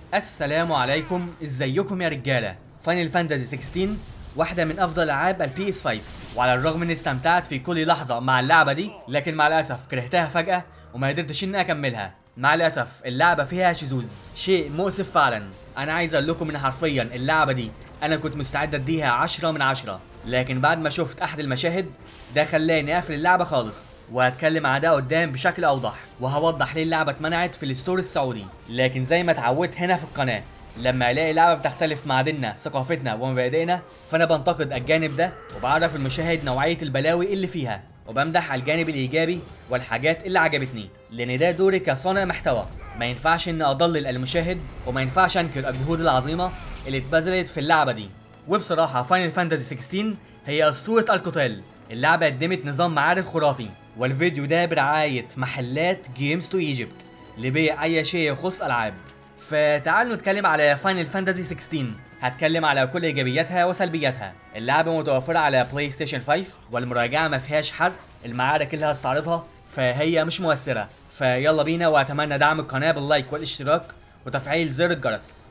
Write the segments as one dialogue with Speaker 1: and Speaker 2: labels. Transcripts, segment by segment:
Speaker 1: السلام عليكم ازيكم يا رجاله فاينل فانتازي 16 واحده من افضل العاب البي اس 5 وعلى الرغم اني استمتعت في كل لحظه مع اللعبه دي لكن مع الاسف كرهتها فجاه وما قدرتش اني اكملها مع الاسف اللعبه فيها شذوذ شيء مؤسف فعلا انا عايز اقول لكم ان حرفيا اللعبه دي انا كنت مستعد اديها 10 من 10 لكن بعد ما شفت احد المشاهد ده خلاني اقفل اللعبه خالص وهتكلم عن ده قدام بشكل اوضح وهوضح ليه اللعبه اتمنعت في الستور السعودي لكن زي ما اتعودت هنا في القناه لما الاقي لعبه بتختلف مع ديننا ثقافتنا ومبادئنا فانا بنتقد الجانب ده وبعرف المشاهد نوعيه البلاوي اللي فيها وبمدح على الجانب الايجابي والحاجات اللي عجبتني لان ده دوري كصانع محتوى ما ينفعش ان اضلل المشاهد وما ينفعش انكر الجهود العظيمه اللي اتبذلت في اللعبه دي وبصراحه فاينل فانتازي 16 هي اسطوره القتال اللعبه قدمت نظام معارك خرافي والفيديو ده برعايه محلات جيمز تو ايجيبت لبيع اي شيء يخص العاب فتعالوا نتكلم على فاينل فانتازي 16 هتكلم على كل ايجابياتها وسلبياتها اللعبه متوفره على بلاي ستيشن 5 والمراجعه ما فيهاش حرق المعارك اللي هستعرضها فهي مش مؤثره فيلا بينا واتمنى دعم القناه باللايك والاشتراك وتفعيل زر الجرس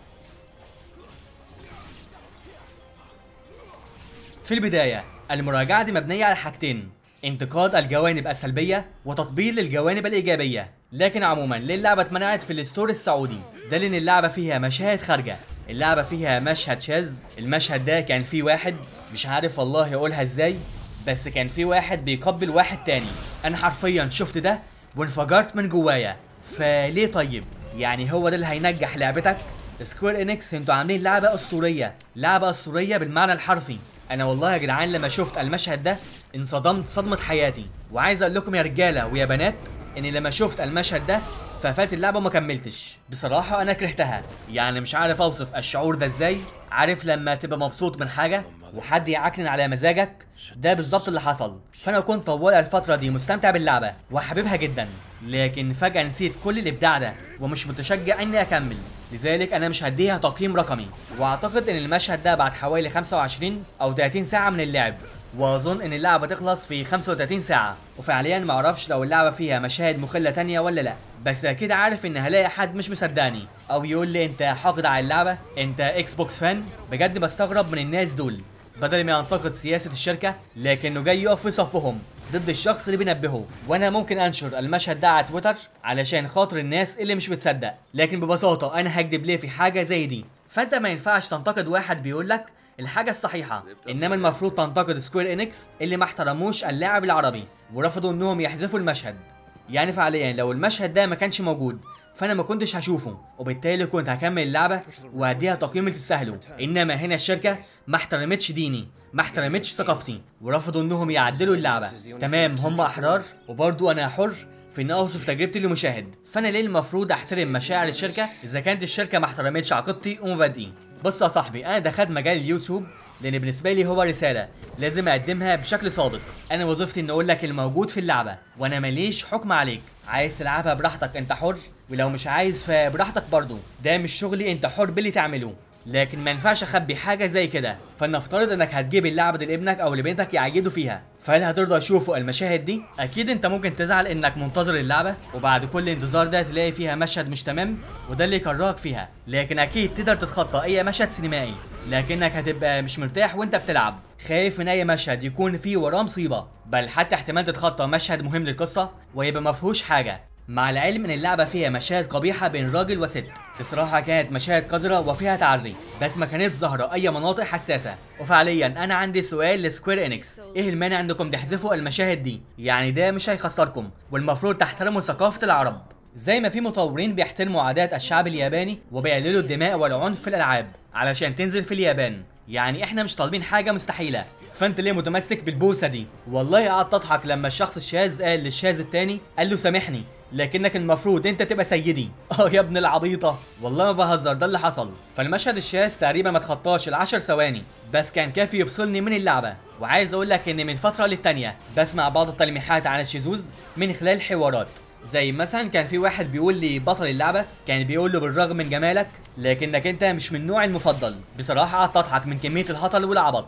Speaker 1: في البداية المراجعة دي مبنية على حاجتين انتقاد الجوانب السلبية وتطبيل للجوانب الإيجابية لكن عموما ليه اللعبة اتمنعت في الستور السعودي ده لأن اللعبة فيها مشاهد خارجة اللعبة فيها مشهد شاذ المشهد ده كان فيه واحد مش عارف والله اقولها ازاي بس كان فيه واحد بيقبل واحد تاني انا حرفيا شفت ده وانفجرت من جوايا فليه طيب يعني هو ده اللي هينجح لعبتك سكوير انكس انتوا عاملين لعبه اسطوريه لعبه اسطوريه بالمعنى الحرفي انا والله يا جدعان لما شفت المشهد ده انصدمت صدمه حياتي وعايز اقول لكم يا رجاله ويا بنات ان لما شفت المشهد ده ففات اللعبه وما كملتش بصراحه انا كرهتها يعني مش عارف اوصف الشعور ده ازاي عارف لما تبقى مبسوط من حاجه وحد يعكنن على مزاجك ده بالظبط اللي حصل فانا كنت طوال الفتره دي مستمتع باللعبه وحاببها جدا لكن فجاه نسيت كل الابداع ده ومش متشجع اني اكمل لذلك انا مش هديها تقييم رقمي واعتقد ان المشهد ده بعد حوالي 25 او 30 ساعه من اللعب واظن ان اللعبه تخلص في 35 ساعه وفعليا ما اعرفش لو اللعبه فيها مشاهد مخله تانية ولا لا بس اكيد عارف ان هلاقي حد مش مصدقني او يقول لي انت حاقد على اللعبه انت اكس بوكس فان بجد بستغرب من الناس دول بدل ما ينتقد سياسه الشركه لكنه جاي يقف في صفهم ضد الشخص اللي بينبهه وانا ممكن انشر المشهد ده على تويتر علشان خاطر الناس اللي مش بتصدق لكن ببساطه انا هكدب ليه في حاجه زي دي فانت ما ينفعش تنتقد واحد بيقول لك الحاجة الصحيحة انما المفروض تنتقد سكوير انكس اللي ما احترموش اللاعب العربي ورفضوا انهم يحذفوا المشهد يعني فعليا لو المشهد ده ما كانش موجود فانا ما كنتش هشوفه وبالتالي كنت هكمل اللعبه وهديها تقييم اللي تستاهله انما هنا الشركه ما احترمتش ديني ما احترمتش ثقافتي ورفضوا انهم يعدلوا اللعبه تمام هم احرار وبرضو انا حر في ان اوصف تجربتي للمشاهد فانا ليه المفروض احترم مشاعر الشركه اذا كانت الشركه ما احترمتش عقيدتي ومبادئي بص يا صاحبي انا دخلت مجال اليوتيوب لان بالنسبه لي هو رساله لازم اقدمها بشكل صادق انا وظيفتي ان اقول لك الموجود في اللعبه وانا ماليش حكم عليك عايز تلعبها براحتك انت حر ولو مش عايز فبراحتك برضو ده مش شغلي انت حر باللي تعمله لكن ما ينفعش اخبي حاجه زي كده فلنفترض انك هتجيب اللعبه دي لابنك او لبنتك يعيدوا فيها فهل هترضى يشوفوا المشاهد دي اكيد انت ممكن تزعل انك منتظر اللعبه وبعد كل انتظار ده تلاقي فيها مشهد مش تمام وده اللي يكرهك فيها لكن اكيد تقدر تتخطى اي مشهد سينمائي لكنك هتبقى مش مرتاح وانت بتلعب خايف من اي مشهد يكون فيه وراه مصيبه بل حتى احتمال تتخطى مشهد مهم للقصه ويبقى مفهوش حاجه مع العلم ان اللعبه فيها مشاهد قبيحه بين راجل وست بصراحه كانت مشاهد قذره وفيها تعري بس ما كانتش ظاهره اي مناطق حساسه وفعليا انا عندي سؤال لسكوير انكس ايه المانع انكم تحذفوا المشاهد دي يعني ده مش هيخسركم والمفروض تحترموا ثقافه العرب زي ما في مطورين بيحترموا عادات الشعب الياباني وبيقللوا الدماء والعنف في الالعاب علشان تنزل في اليابان يعني احنا مش طالبين حاجه مستحيله فانت ليه متمسك بالبوسه دي والله قعدت اضحك لما الشخص الشاذ قال للشاذ التاني قال له سامحني لكنك المفروض انت تبقى سيدي اه يا ابن العبيطه والله ما بهزر ده اللي حصل فالمشهد الشاذ تقريبا ما تخطاش العشر ثواني بس كان كافي يفصلني من اللعبه وعايز اقول لك ان من فتره للتانيه بسمع بعض التلميحات عن الشذوذ من خلال حوارات زي مثلا كان في واحد بيقول لي بطل اللعبه كان بيقول له بالرغم من جمالك لكنك انت مش من نوعي المفضل بصراحه قعدت اضحك من كميه الهطل والعبط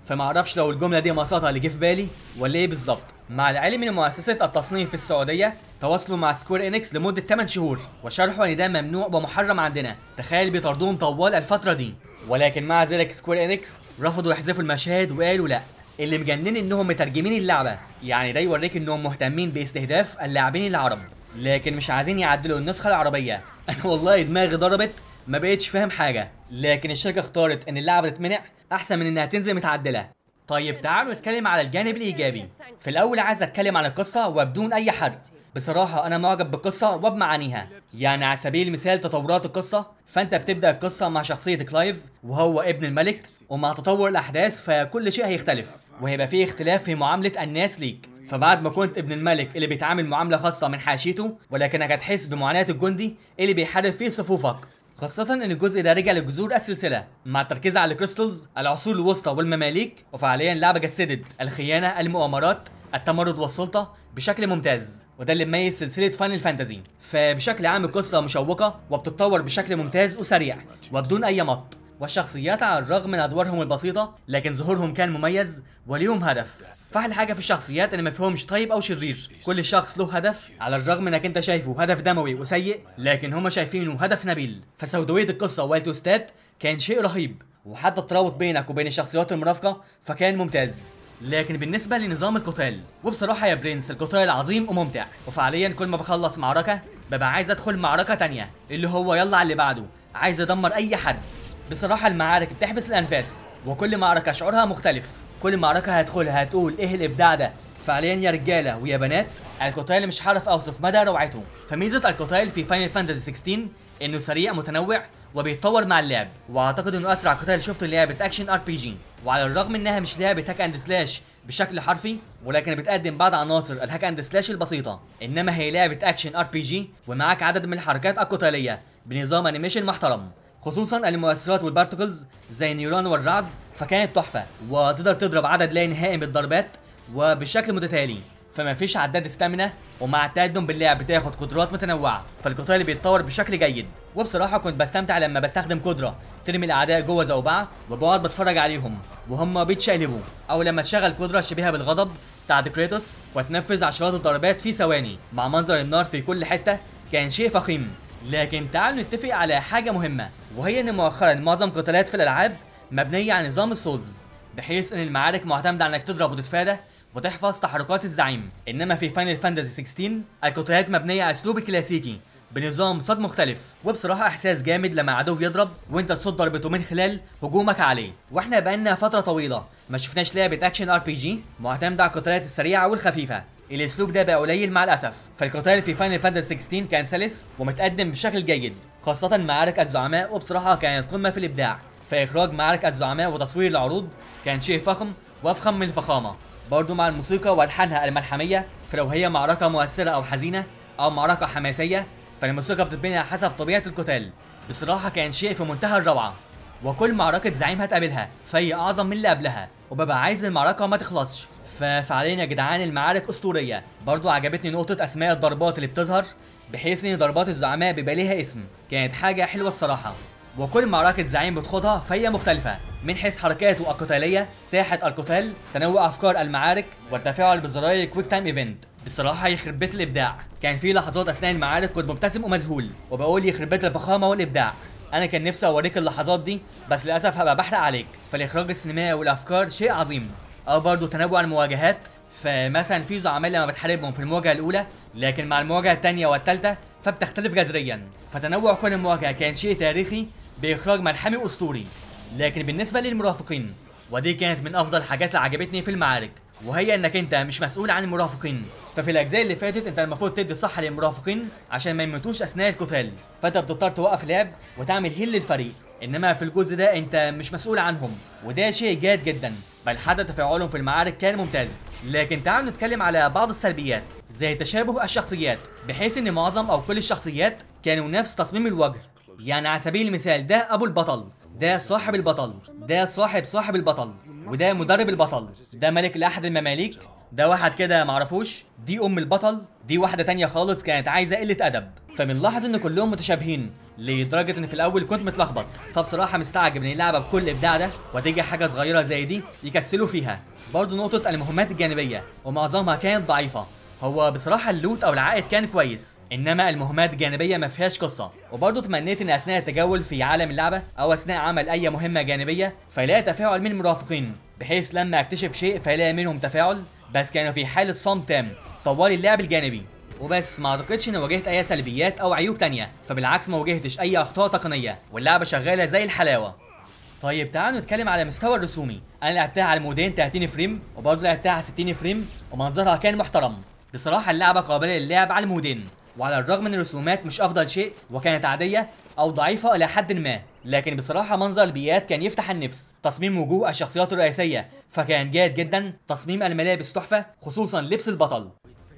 Speaker 1: فما اعرفش لو الجمله دي مساطه اللي جه في بالي ولا ايه بالظبط مع العلم ان مؤسسه التصنيف في السعوديه تواصلوا مع سكوير انكس لمده 8 شهور وشرحوا ان ده ممنوع ومحرم عندنا تخيل بيطردوهم طوال الفتره دي ولكن مع ذلك سكوير انكس رفضوا يحذفوا المشاهد وقالوا لا اللي مجنن انهم مترجمين اللعبه يعني ده يوريك انهم مهتمين باستهداف اللاعبين العرب لكن مش عايزين يعدلوا النسخه العربيه انا والله دماغي ضربت ما بقتش فاهم حاجه لكن الشركه اختارت ان اللعبه تتمنع احسن من انها تنزل متعدله طيب تعالوا نتكلم على الجانب الايجابي في الاول عايز اتكلم عن القصه وبدون اي حرق بصراحة أنا معجب بالقصة وبمعانيها، يعني على سبيل المثال تطورات القصة، فأنت بتبدأ القصة مع شخصية كلايف وهو ابن الملك، ومع تطور الأحداث فكل شيء هيختلف، وهيبقى فيه اختلاف في معاملة الناس ليك، فبعد ما كنت ابن الملك اللي بيتعامل معاملة خاصة من حاشيته، ولكنك هتحس بمعاناة الجندي اللي بيحارب في صفوفك، خاصة ان الجزء ده رجع لجذور السلسلة مع التركيز على الكريستالز العصور الوسطى والمماليك وفعليا اللعبة جسدت الخيانة المؤامرات التمرد والسلطة بشكل ممتاز وده اللي مميز سلسلة فاينل فانتزي فبشكل عام القصة مشوقة وبتتطور بشكل ممتاز وسريع وبدون أي مط والشخصيات على الرغم من أدوارهم البسيطة لكن ظهورهم كان مميز وليهم هدف فاحلى حاجه في الشخصيات ان ما فيهمش طيب او شرير كل شخص له هدف على الرغم انك انت شايفه هدف دموي وسيء لكن هما شايفينه هدف نبيل فسوداويه القصه والتوستات كان شيء رهيب وحتى الترابط بينك وبين الشخصيات المرافقه فكان ممتاز لكن بالنسبه لنظام القتال وبصراحه يا برنس القتال عظيم وممتع وفعليا كل ما بخلص معركه ببقى عايز ادخل معركه تانية اللي هو يلا على اللي بعده عايز ادمر اي حد بصراحه المعارك بتحبس الانفاس وكل معركه شعورها مختلف كل معركة هتدخلها هتقول ايه الابداع ده فعليا يا رجالة ويا بنات القتال مش هعرف اوصف مدى روعته فميزة القتال في فاينل فانتزي 16 انه سريع متنوع وبيتطور مع اللعب واعتقد انه اسرع قتال شفته لعبة اكشن ار بي جي وعلى الرغم انها مش لعبة هاك اند سلاش بشكل حرفي ولكن بتقدم بعض عناصر الهاك اند سلاش البسيطة انما هي لعبة اكشن ار بي جي ومعاك عدد من الحركات القتالية بنظام انيميشن محترم خصوصا المؤثرات والبارتكلز زي النيران والرعد فكانت تحفه وتقدر تضرب عدد لا نهائي من الضربات وبشكل متتالي فما فيش عداد استامينا ومع التقدم باللعب بتاخد قدرات متنوعه فالقتال بيتطور بشكل جيد وبصراحه كنت بستمتع لما بستخدم قدره ترمي الاعداء جوه زوبعه وبقعد بتفرج عليهم وهم بيتشقلبوا او لما تشغل قدره شبيهه بالغضب بتاعت كريتوس وتنفذ عشرات الضربات في ثواني مع منظر النار في كل حته كان شيء فخيم لكن تعالوا نتفق على حاجة مهمة وهي ان مؤخرا معظم قتالات في الالعاب مبنية على نظام السولز بحيث ان المعارك معتمدة على انك تضرب وتتفادى وتحفظ تحركات الزعيم انما في فاينل فانتزي 16 القتالات مبنية على اسلوب الكلاسيكي بنظام صد مختلف وبصراحة احساس جامد لما عدو يضرب وانت تصد ضربته من خلال هجومك عليه واحنا بقالنا فترة طويلة ما شفناش لعبة اكشن ار بي جي معتمدة على القتالات السريعة والخفيفة الاسلوب ده بقى قليل مع الاسف فالقتال في فاينل فانتسي 16 كان سلس ومتقدم بشكل جيد خاصة معارك الزعماء وبصراحة كانت قمة في الابداع فاخراج معارك الزعماء وتصوير العروض كان شيء فخم وافخم من الفخامة برضو مع الموسيقى والحانها الملحمية فلو هي معركة مؤثرة او حزينة او معركة حماسية فالموسيقى بتتبني على حسب طبيعة القتال بصراحة كان شيء في منتهى الروعة وكل معركة زعيم هتقابلها فهي أعظم من اللي قبلها وببقى عايز المعركة ما تخلصش ففعليا يا جدعان المعارك أسطورية برضو عجبتني نقطة أسماء الضربات اللي بتظهر بحيث إن ضربات الزعماء بيبقى ليها اسم كانت حاجة حلوة الصراحة وكل معركة زعيم بتخوضها فهي مختلفة من حيث حركاته القتالية ساحة القتال تنوع أفكار المعارك والتفاعل بزراير كويك تايم ايفنت بصراحة يخرب بيت الإبداع كان في لحظات أثناء المعارك كنت مبتسم ومذهول وبقول يخرب بيت الفخامة والإبداع انا كان نفسي اوريك اللحظات دي بس للاسف هبقى بحرق عليك فالاخراج السينمائي والافكار شيء عظيم او برضو تنوع المواجهات فمثلا في زعماء لما بتحاربهم في المواجهه الاولى لكن مع المواجهه الثانيه والثالثه فبتختلف جذريا فتنوع كل مواجهه كان شيء تاريخي باخراج ملحمي اسطوري لكن بالنسبه للمرافقين ودي كانت من افضل الحاجات اللي عجبتني في المعارك وهي انك انت مش مسؤول عن المرافقين ففي الاجزاء اللي فاتت انت المفروض تدي صحه للمرافقين عشان ما يموتوش اثناء القتال فانت بتضطر توقف لعب وتعمل هيل للفريق انما في الجزء ده انت مش مسؤول عنهم وده شيء جاد جدا بل حتى تفاعلهم في المعارك كان ممتاز لكن تعالوا نتكلم على بعض السلبيات زي تشابه الشخصيات بحيث ان معظم او كل الشخصيات كانوا نفس تصميم الوجه يعني على سبيل المثال ده ابو البطل ده صاحب البطل ده صاحب صاحب البطل وده مدرب البطل ده ملك لاحد المماليك ده واحد كده معرفوش دي ام البطل دي واحده تانية خالص كانت عايزه قله ادب فبنلاحظ ان كلهم متشابهين لدرجه ان في الاول كنت متلخبط فبصراحه مستعجب ان اللعبه بكل الابداع ده وتيجي حاجه صغيره زي دي يكسلوا فيها برضه نقطه المهمات الجانبيه ومعظمها كانت ضعيفه هو بصراحة اللوت أو العائد كان كويس، إنما المهمات الجانبية ما فيهاش قصة، وبرضه تمنيت إن أثناء التجول في عالم اللعبة أو أثناء عمل أي مهمة جانبية فيلاقي تفاعل من المرافقين، بحيث لما أكتشف شيء فيلاقي منهم تفاعل، بس كانوا في حالة صمت تام، طوال اللعب الجانبي، وبس ما اعتقدش اني واجهت اي سلبيات او عيوب تانية فبالعكس ما واجهتش اي اخطاء تقنيه واللعبه شغاله زي الحلاوه طيب تعالوا نتكلم على المستوى الرسومي انا لعبتها على المودين 30 فريم وبرضه لعبتها على 60 فريم ومنظرها كان محترم بصراحه اللعبه قابله للعب على المودين وعلى الرغم ان الرسومات مش افضل شيء وكانت عاديه او ضعيفه الى حد ما لكن بصراحه منظر البيئات كان يفتح النفس تصميم وجوه الشخصيات الرئيسيه فكان جيد جدا تصميم الملابس تحفه خصوصا لبس البطل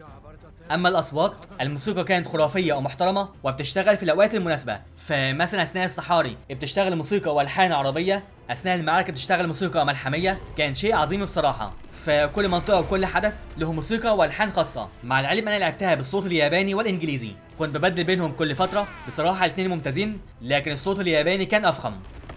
Speaker 1: اما الاصوات الموسيقى كانت خرافيه ومحترمه وبتشتغل في الاوقات المناسبه فمثلا اثناء الصحاري بتشتغل موسيقى والحان عربيه اثناء المعارك بتشتغل موسيقى ملحميه كان شيء عظيم بصراحه فكل منطقه وكل حدث له موسيقى والحان خاصه مع العلم انا لعبتها بالصوت الياباني والانجليزي كنت ببدل بينهم كل فتره بصراحه الاثنين ممتازين لكن الصوت الياباني كان افخم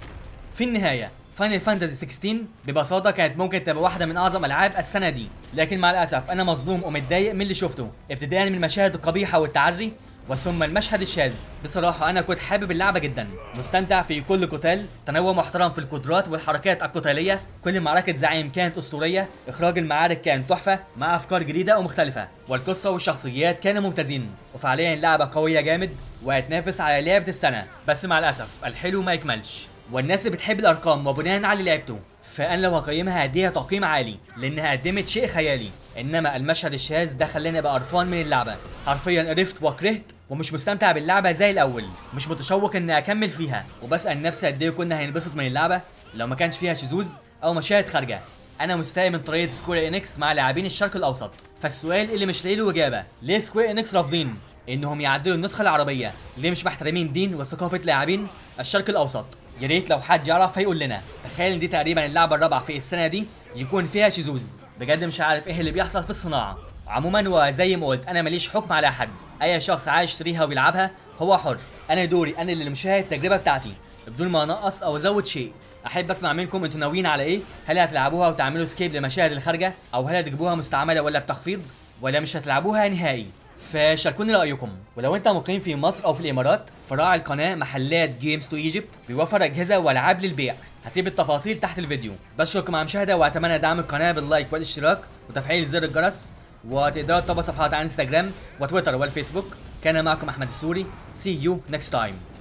Speaker 1: في النهايه فاينل فانتزي 16 ببساطه كانت ممكن تبقى واحده من اعظم العاب السنه دي لكن مع الاسف انا مصدوم ومتضايق من اللي شفته ابتداء من المشاهد القبيحه والتعري وثم المشهد الشاذ بصراحة أنا كنت حابب اللعبة جدا مستمتع في كل قتال تنوع محترم في القدرات والحركات القتالية كل معركة زعيم كانت أسطورية إخراج المعارك كان تحفة مع أفكار جديدة ومختلفة والقصة والشخصيات كانوا ممتازين وفعليا اللعبة قوية جامد وهتنافس على لعبة السنة بس مع الأسف الحلو ما يكملش والناس اللي بتحب الارقام وبناء على اللي لعبته فانا لو هقيمها هديها تقييم عالي لانها قدمت شيء خيالي انما المشهد الشاذ ده خلاني ابقى قرفان من اللعبه حرفيا قرفت وكرهت ومش مستمتع باللعبه زي الاول مش متشوق اني اكمل فيها وبسال نفسي قد ايه كنا هنبسط من اللعبه لو ما كانش فيها شذوذ او مشاهد خارجه انا مستاء من طريقه سكوير انكس مع لاعبين الشرق الاوسط فالسؤال اللي مش لاقي له اجابه ليه سكوير انكس رافضين انهم يعدلوا النسخه العربيه ليه مش محترمين دين وثقافه لاعبين الشرق الاوسط يا ريت لو حد يعرف هيقول لنا تخيل ان دي تقريبا اللعبه الرابعه في السنه دي يكون فيها شذوذ بجد مش عارف ايه اللي بيحصل في الصناعه عموما وزي ما قلت انا ماليش حكم على حد اي شخص عايز يشتريها ويلعبها هو حر انا دوري انا اللي مشاهد التجربه بتاعتي بدون ما انقص او ازود شيء احب اسمع منكم انتوا ناويين على ايه هل هتلعبوها وتعملوا سكيب لمشاهد الخارجه او هل هتجيبوها مستعمله ولا بتخفيض ولا مش هتلعبوها نهائي فشاركوني رايكم ولو انت مقيم في مصر او في الامارات فراعي القناه محلات جيمز تو ايجيبت بيوفر اجهزه والعاب للبيع هسيب التفاصيل تحت الفيديو بشكركم على المشاهده واتمنى دعم القناه باللايك والاشتراك وتفعيل زر الجرس وتقدروا تتابعوا صفحات على انستجرام وتويتر والفيسبوك كان معكم احمد السوري see you next time